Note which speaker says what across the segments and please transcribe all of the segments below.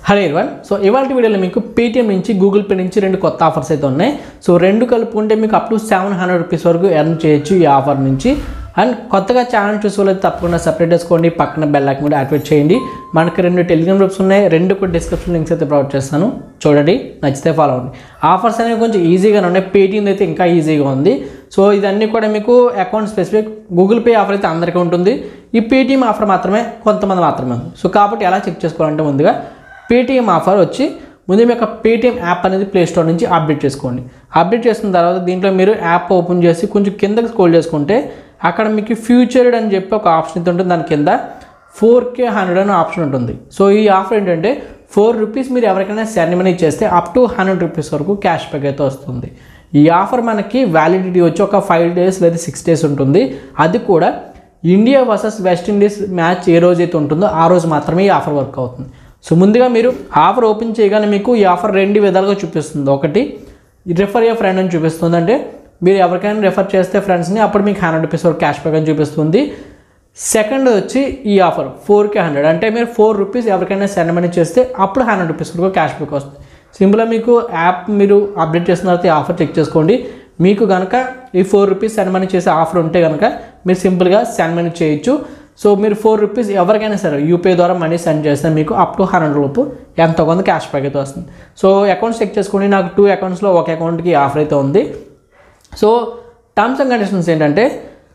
Speaker 1: hello ఇర్వన్ so ఇవాళ వీడియోలో మీకు పేటీఎం నుంచి గూగుల్ పే నుంచి రెండు కొత్త ఆఫర్స్ అయితే ఉన్నాయి సో రెండు కలుపుకుంటే మీకు up to seven hundred rupees వరకు ఎర్న్ చేయొచ్చు ఈ ఆఫర్ నుంచి అండ్ కొత్తగా ఛానల్ చూసుకోలేదు తప్పకుండా సపరేట్ చేసుకోండి పక్కన బెల్ ఐకాన్ కూడా యాక్టివేట్ చేయండి మనకి రెండు టెలిగ్రామ్ గ్రూప్స్ ఉన్నాయి రెండు కూడా డిస్క్రిప్షన్ లింక్స్ అయితే ప్రొవైడ్ చేస్తాను చూడండి నచ్చితే ఫాలో అవ్వండి ఆఫర్స్ అనేవి కొంచెం ఈజీగానే ఉన్నాయి పేటీఎం అయితే ఇంకా ఈజీగా ఉంది సో ఇదన్నీ కూడా మీకు account specific Google Pay offer అయితే అందరికీ ఉంటుంది ఈ పేటీఎం ఆఫర్ మాత్రమే కొంతమంది మాత్రమే ఉంది సో కాబట్టి ఎలా చెక్ చేసుకోవాలంటే ముందుగా పేటీఎం ఆఫర్ వచ్చి ముందు మీ యొక్క పేటీఎం యాప్ అనేది ప్లే స్టోర్ నుంచి అప్డేట్ చేసుకోండి అప్డేట్ చేసుకున్న తర్వాత దీంట్లో మీరు యాప్ ఓపెన్ చేసి కొంచెం కిందకి స్క్రోల్ చేసుకుంటే అక్కడ మీకు ఫ్యూచర్డ్ అని చెప్పి ఒక ఆప్షన్ అయితే ఉంటుంది దాని కింద ఫోర్ కే హండ్రెడ్ అనే ఆప్షన్ ఉంటుంది సో ఈ ఆఫర్ ఏంటంటే ఫోర్ రూపీస్ మీరు ఎవరికైనా సెండ్ మనీ చేస్తే అప్ టు హండ్రెడ్ రూపీస్ వరకు క్యాష్ బ్యాక్ అయితే వస్తుంది ఈ ఆఫర్ మనకి వ్యాలిడిటీ వచ్చి ఒక ఫైవ్ డేస్ లేదా సిక్స్ డేస్ ఉంటుంది అది కూడా ఇండియా వర్సెస్ వెస్టిండీస్ మ్యాచ్ ఏ రోజైతే ఉంటుందో ఆ రోజు మాత్రమే ఈ ఆఫర్ వర్క్ అవుతుంది సో ముందుగా మీరు ఆఫర్ ఓపెన్ చేయగానే మీకు ఈ ఆఫర్ రెండు విధాలుగా చూపిస్తుంది ఒకటి రిఫర్ ఏ ఫ్రెండ్ అని చూపిస్తుంది అంటే మీరు ఎవరికైనా రెఫర్ చేస్తే ఫ్రెండ్స్ని అప్పుడు మీకు హండ్రెడ్ రూపీస్ వరకు క్యాష్ బ్యాక్ అని చూపిస్తుంది సెకండ్ వచ్చి ఈ ఆఫర్ ఫోర్ కే హండ్రెడ్ అంటే మీరు ఫోర్ రూపీస్ ఎవరికైనా సెండ్ మనీ చేస్తే అప్పుడు హండ్రెడ్ రూపీస్ వరకు క్యాష్ బ్యాక్ వస్తుంది సింపుల్గా మీకు యాప్ మీరు అప్డేట్ చేసిన తర్వాత ఈ ఆఫర్ చెక్ చేసుకోండి మీకు కనుక ఈ ఫోర్ రూపీస్ సెండ్ మనీ చేసే ఆఫర్ ఉంటే కనుక మీరు సింపుల్గా సెండ్ మనీ చేయొచ్చు సో మీరు ఫోర్ రూపీస్ ఎవరికైనా సరే యూపీఐ ద్వారా మనీ సెండ్ చేస్తే మీకు అప్ టు హండ్రెడ్ రూపు ఎంత కొంత క్యాష్ బ్యాక్ అయితే వస్తుంది సో అకౌంట్స్ చెక్ చేసుకోండి నాకు టూ అకౌంట్స్లో ఒక అకౌంట్కి ఆఫర్ అయితే ఉంది సో టర్మ్స్ అండ్ కండిషన్స్ ఏంటంటే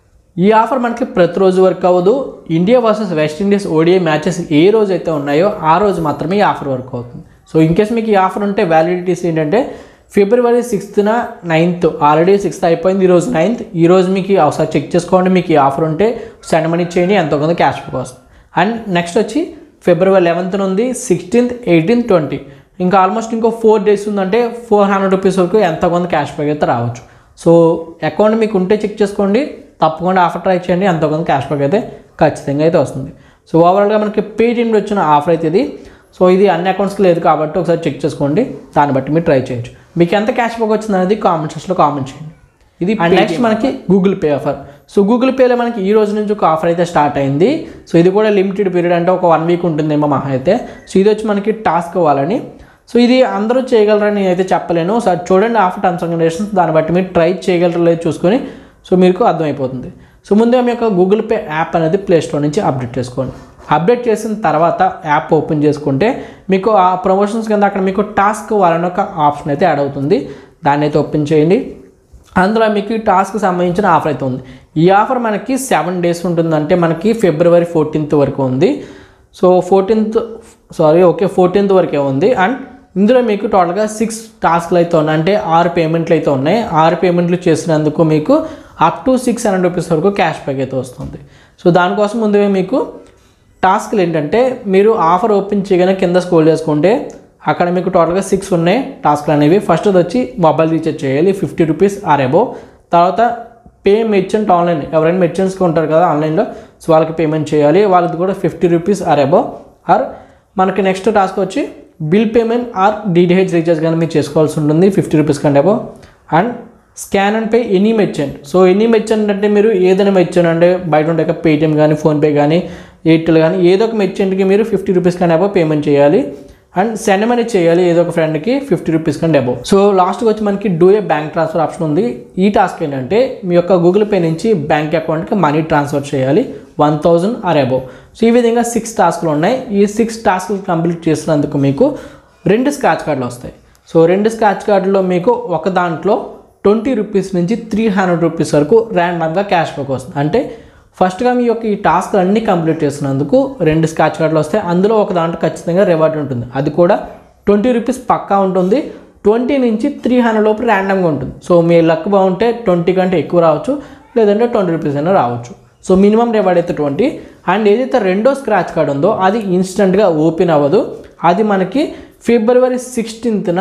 Speaker 1: ఈ ఆఫర్ మనకి ప్రతిరోజు వర్క్ అవ్వదు India versus West Indies ODI matches ఏ రోజు అయితే ఉన్నాయో ఆ రోజు మాత్రమే ఈ ఆఫర్ వర్క్ అవుతుంది సో ఇన్ కేస్ మీకు ఈ ఆఫర్ ఉంటే వ్యాలిడిటీస్ ఏంటంటే ఫిబ్రవరి సిక్స్త్న నైన్త్ ఆల్రెడీ సిక్స్త్ అయిపోయింది ఈరోజు నైన్త్ ఈరోజు మీకు ఒకసారి చెక్ చేసుకోండి మీకు ఈ ఆఫర్ ఉంటే సెండ్ మనీ చేయండి ఎంతో కొంత క్యాష్ బ్యాక్ వస్తుంది అండ్ నెక్స్ట్ వచ్చి ఫిబ్రవరి లెవెన్త్ ఉంది సిక్స్టీన్త్ ఎయిటీన్త్ ట్వంటీ ఇంకా ఆల్మోస్ట్ ఇంకో ఫోర్ డేస్ ఉందంటే ఫోర్ హండ్రెడ్ రూపీస్ వరకు ఎంత కొంత క్యాష్ బ్యాక్ అయితే రావచ్చు సో అకౌంట్ మీకు ఉంటే చెక్ చేసుకోండి తప్పకుండా ఆఫర్ ట్రై చేయండి ఎంతో కొంత క్యాష్ బ్యాక్ అయితే ఖచ్చితంగా అయితే వస్తుంది సో ఓవరాల్గా మనకి పేటీఎంలో వచ్చిన ఆఫర్ అయితే ఇది సో ఇది అన్ని అకౌంట్స్కి లేదు కాబట్టి ఒకసారి చెక్ చేసుకోండి దాన్ని బట్టి మీరు ట్రై చేయొచ్చు మీకు ఎంత క్యాష్ బ్యాక్ వచ్చింది అనేది కామెంట్ సెక్షన్లో కామెంట్ చేయండి ఇది అండ్ నెక్స్ట్ మనకి Google Pay offer so Google పేలో మనకి ఈ రోజు నుంచి ఒక ఆఫర్ అయితే స్టార్ట్ అయింది సో ఇది కూడా లిమిటెడ్ పీరియడ్ అంటే ఒక వన్ వీక్ ఉంటుందేమో మహా అయితే సో ఇది వచ్చి మనకి టాస్క్ ఇవ్వాలని సో ఇది అందరూ చేయగలరని నేనైతే చెప్పలేను సో అది చూడండి ఆఫర్ టర్మ్స్ అండ్ కండిషన్స్ దాన్ని బట్టి మీరు ట్రై చేయగలరో లేదో చూసుకొని సో మీకు అర్థమైపోతుంది సో ముందుగా మీ యొక్క గూగుల్ పే యాప్ అనేది ప్లే స్టోర్ నుంచి అప్డేట్ చేసుకోండి అప్డేట్ చేసిన తర్వాత యాప్ ఓపెన్ చేసుకుంటే మీకు ఆ ప్రమోషన్స్ కింద అక్కడ మీకు టాస్క్ వాళ్ళని ఒక ఆప్షన్ అయితే యాడ్ అవుతుంది దాన్ని అయితే ఓపెన్ చేయండి అందులో మీకు ఈ టాస్క్ సంబంధించిన ఆఫర్ అయితే ఉంది ఈ ఆఫర్ మనకి సెవెన్ డేస్ ఉంటుందంటే మనకి ఫిబ్రవరి ఫోర్టీన్త్ వరకు ఉంది so fourteenth sorry okay fourteenth వరకే ఉంది అండ్ ఇందులో మీకు టోటల్గా సిక్స్ టాస్క్లు అయితే ఉన్నాయి అంటే ఆరు పేమెంట్లు అయితే ఉన్నాయి ఆరు పేమెంట్లు చేసినందుకు మీకు up to six hundred rupees వరకు క్యాష్ బ్యాక్ అయితే వస్తుంది సో దానికోసం ముందుగా మీకు టాస్క్లు ఏంటంటే మీరు ఆఫర్ ఓపెన్ చేయగానే కింద స్క్రోల్ చేసుకుంటే అక్కడ మీకు టోటల్గా సిక్స్ ఉన్నాయి టాస్క్లు అనేవి ఫస్ట్ వచ్చి మొబైల్ రీఛార్జ్ చేయాలి ఫిఫ్టీ రూపీస్ ఆర్ అబో తర్వాత పే మెర్చెంట్ ఆన్లైన్ ఎవరైనా మెర్చెంట్స్కి ఉంటారు కదా ఆన్లైన్లో సో వాళ్ళకి పేమెంట్ చేయాలి వాళ్ళకి కూడా fifty rupees or above or మనకి నెక్స్ట్ టాస్క్ వచ్చి bill payment or DTH recharge కానీ మీరు చేసుకోవాల్సి ఉంటుంది ఫిఫ్టీ రూపీస్ కంటే above and scan and pay any merchant so any merchant అంటే మీరు ఏదైనా మెర్చెంట్ అంటే బయట ఉండే పేటిఎం కానీ ఫోన్పే కానీ ఎయిర్టెల్ కానీ ఏదో ఒక మెర్చెంట్కి మీరు ఫిఫ్టీ రూపీస్ కానీ అబో పేమెంట్ చేయాలి అండ్ సెండ్ మనీ చేయాలి ఏదో ఒక ఫ్రెండ్కి ఫిఫ్టీ రూపీస్ కంటే అబో సో లాస్ట్కి వచ్చి మనకి do a bank transfer option ఉంది ఈ టాస్క్ ఏంటంటే మీ యొక్క గూగుల్ పే నుంచి బ్యాంక్ అకౌంట్కి మనీ ట్రాన్స్ఫర్ చేయాలి one thousand or above so ఈ విధంగా సిక్స్ టాస్క్లు ఉన్నాయి ఈ సిక్స్ టాస్క్లు కంప్లీట్ చేసినందుకు మీకు రెండు స్క్రాచ్ కార్డులు వస్తాయి సో రెండు స్క్రాచ్ కార్డులో మీకు ఒక దాంట్లో ట్వంటీ రూపీస్ నుంచి త్రీ హండ్రెడ్ రూపీస్ వరకు ర్యాండమ్గా క్యాష్ బ్యాక్ వస్తుంది అంటే ఫస్ట్గా మీ యొక్క ఈ టాస్క్ అన్నీ కంప్లీట్ చేసినందుకు రెండు స్క్రాచ్ కార్డులు వస్తాయి అందులో ఒక దాంట్లో ఖచ్చితంగా రివార్డ్ ఉంటుంది అది కూడా ట్వంటీ రూపీస్ పక్కా ఉంటుంది ట్వంటీ నుంచి త్రీ హండ్రెడ్ లోపు ర్యాండమ్గా ఉంటుంది సో మీ లక్ బాగుంటే ట్వంటీ కంటే ఎక్కువ రావచ్చు లేదంటే ట్వంటీ రూపీస్ అయినా రావచ్చు సో మినిమం రివార్డ్ అయితే ట్వంటీ అండ్ ఏదైతే రెండో స్క్రాచ్ కార్డ్ ఉందో అది ఇన్స్టెంట్గా ఓపెన్ అవ్వదు అది మనకి ఫిబ్రవరి సిక్స్టీన్త్న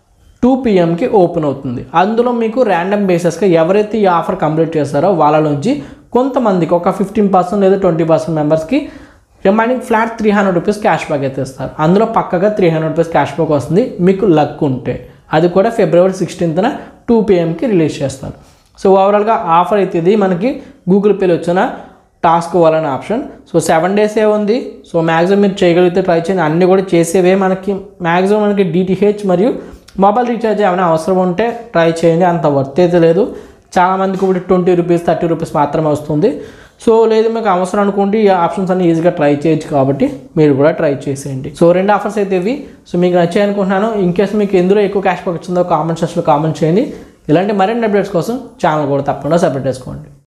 Speaker 1: టూ పిఎంకి ఓపెన్ అవుతుంది అందులో మీకు ర్యాండమ్ బేసెస్గా ఎవరైతే ఈ ఆఫర్ కంప్లీట్ చేస్తారో వాళ్ళ నుంచి కొంతమందికి ఒక ఫిఫ్టీన్ పర్సెంట్ లేదా ట్వంటీ పర్సెంట్ మెంబర్స్కి remaining flat three hundred rupees cash back అయితే ఇస్తారు అందులో పక్కగా three hundred rupees cash back వస్తుంది మీకు లక్ ఉంటే అది కూడా ఫిబ్రవరి సిక్స్టీన్త్న టూ పిఎంకి రిలీజ్ చేస్తారు సో ఓవరాల్గా ఆఫర్ అయితే ఇది మనకి గూగుల్ పేలో వచ్చిన టాస్క్ ఇవ్వాలనే ఆప్షన్ సో సెవెన్ డేసే ఉంది సో మ్యాక్సిమం మీరు చేయగలిగితే ట్రై చేయండి అన్నీ కూడా చేసేవే మనకి మ్యాక్సిమం మనకి డిటిహెచ్ మరియు మొబైల్ రీఛార్జ్ ఏమైనా అవసరం ఉంటే ట్రై చేయండి అంత వర్త్ అయితే లేదు చాలామందికి ఇప్పుడు ట్వంటీ రూపీస్ థర్టీ రూపీస్ మాత్రమే వస్తుంది సో లేదు మీకు అవసరం అనుకుంటే ఈ ఆప్షన్స్ అన్ని ఈజీగా ట్రై చేయొచ్చు కాబట్టి మీరు కూడా ట్రై చేసేయండి సో రెండు ఆఫర్స్ అయితే ఇవి సో మీకు నచ్చాయి అనుకుంటున్నాను ఇన్ కేసు మీకు ఎందులో ఎక్కువ క్యాష్ బ్యాక్ వచ్చిందో కామెంట్ సెక్షన్లో కామెంట్ చేయండి ఇలాంటి మరిన్ని అప్డేట్స్ కోసం ఛానల్ కూడా తప్పకుండా సబ్మిట్ చేసుకోండి